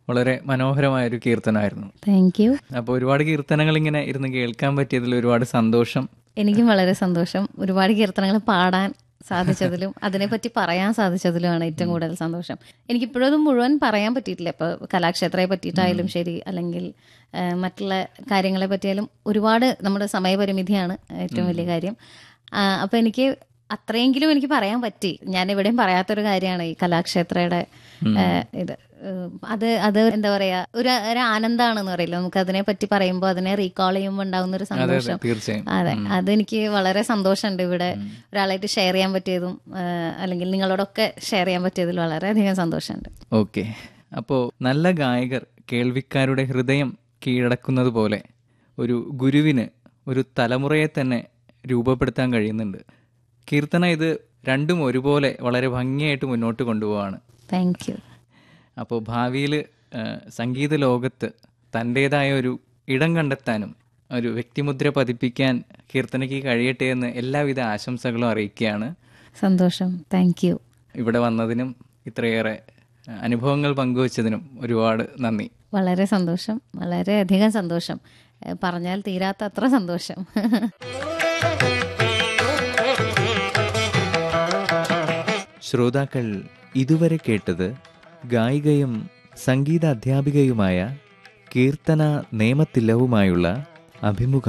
വളരെ മനോഹരമായ ഒരു കീർത്തനമായിരുന്നു താങ്ക് യു അപ്പോൾ ഒരുപാട് കീർത്തനങ്ങൾ ഇങ്ങനെ ഇരുന്ന് കേൾക്കാൻ പറ്റിയതിൽ ഒരുപാട് സന്തോഷം എനിക്കും വളരെ സന്തോഷം ഒരുപാട് കീർത്തനങ്ങൾ പാടാൻ സാധിച്ചതിലും അതിനെപ്പറ്റി പറയാൻ സാധിച്ചതിലുമാണ് ഏറ്റവും കൂടുതൽ സന്തോഷം എനിക്കിപ്പോഴും അത് മുഴുവൻ പറയാൻ പറ്റിയിട്ടില്ല ഇപ്പോൾ കലാക്ഷേത്രയെ പറ്റിയിട്ടായാലും ശരി അല്ലെങ്കിൽ ആ, മറ്റുള്ള കാര്യങ്ങളെ പറ്റിയാലും ഒരുപാട് നമ്മുടെ സമയപരിമിതിയാണ് ഏറ്റവും വലിയ കാര്യം ആ, അപ്പൊ എനിക്ക് അത്രയെങ്കിലും എനിക്ക് പറയാൻ പറ്റി ഞാൻ എവിടെയും പറയാത്തൊരു കാര്യമാണ് ഈ കലാക്ഷേത്രയുടെ ആ, ഇത് ഉം, അത് അത് എന്താ പറയാ ഒരു ഒരു ആനന്ദമാണെന്ന് പറയില്ല നമുക്ക് അതിനെ പറ്റി പറയുമ്പോൾ അതിനെ റീകോൾ ചെയ്യുമ്പോൾ ഉണ്ടാകുന്ന ഒരു അതെ അതെ സന്തോഷം തീർച്ചയായും അതെ അതെനിക്ക് വളരെ സന്തോഷമുണ്ട് ഇവിടെ ഒരാളായിട്ട് ഷെയർ ചെയ്യാൻ പറ്റിയതും ആ, അല്ലെങ്കിൽ നിങ്ങളോടൊക്കെ ഷെയർ ചെയ്യാൻ പറ്റിയതിൽ വളരെയധികം സന്തോഷമുണ്ട് ഓക്കെ അപ്പോൾ നല്ല ഗായകർ കേൾവിക്കാരുടെ ഹൃദയം കീഴടക്കുന്നത് പോലെ ഒരു ഗുരുവിന് ഒരു തലമുറയെ തന്നെ രൂപപ്പെടുത്താൻ കഴിയുന്നുണ്ട് കീർത്തന ഇത് രണ്ടും ഒരുപോലെ വളരെ ഭംഗിയായിട്ട് മുന്നോട്ട് കൊണ്ടുപോവാണ് താങ്ക് യു അപ്പോൾ ഭാവിയിൽ സംഗീത ലോകത്ത് തൻ്റേതായ ഒരു ഇടം കണ്ടെത്താനും ഒരു വ്യക്തിമുദ്ര പതിപ്പിക്കാൻ കീർത്തനയ്ക്ക് കഴിയട്ടെ എന്ന് എല്ലാവിധ ആശംസകളും അറിയിക്കുകയാണ് സന്തോഷം താങ്ക് യു ഇവിടെ വന്നതിനും ഇത്രയേറെ അഹ്, അനുഭവങ്ങൾ പങ്കുവച്ചതിനും ഒരുപാട് നന്ദി വളരെ സന്തോഷം വളരെയധികം സന്തോഷം ഏ, പറഞ്ഞാൽ തീരാത്ത അത്ര സന്തോഷം ശ്രോതാക്കൾ ഇതുവരെ കേട്ടത് ഗായികയും സംഗീത അധ്യാപികയുമായ കീർത്തന നേമത്തില്ലവുമായുള്ള അഭിമുഖം